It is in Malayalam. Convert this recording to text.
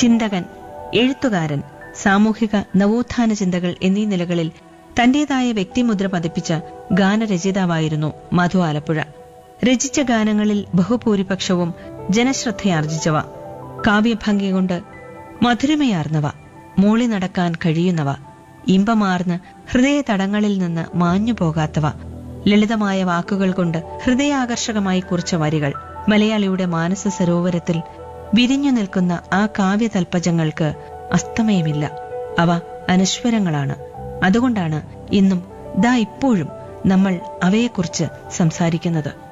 ചിന്തകൻ എഴുത്തുകാരൻ സാമൂഹിക നവോത്ഥാന ചിന്തകൾ എന്നീ നിലകളിൽ തന്റേതായ വ്യക്തിമുദ്ര പതിപ്പിച്ച ഗാനരചയിതാവായിരുന്നു മധു ആലപ്പുഴ രചിച്ച ഗാനങ്ങളിൽ ബഹുഭൂരിപക്ഷവും ജനശ്രദ്ധയാർജിച്ചവ കാവ്യഭംഗി കൊണ്ട് മധുരമയാർന്നവ മൂളി നടക്കാൻ കഴിയുന്നവ ഇമ്പമാർന്ന് ഹൃദയതടങ്ങളിൽ നിന്ന് മാഞ്ഞു പോകാത്തവ ലളിതമായ വാക്കുകൾ കൊണ്ട് ഹൃദയാകർഷകമായി കുറിച്ച വരികൾ മലയാളിയുടെ മാനസ സരോവരത്തിൽ വിരിഞ്ഞു നിൽക്കുന്ന ആ കാവ്യതൽപ്പജങ്ങൾക്ക് അസ്തമയമില്ല അവ അനശ്വരങ്ങളാണ് അതുകൊണ്ടാണ് ഇന്നും ദാ ഇപ്പോഴും നമ്മൾ അവയെക്കുറിച്ച് സംസാരിക്കുന്നത്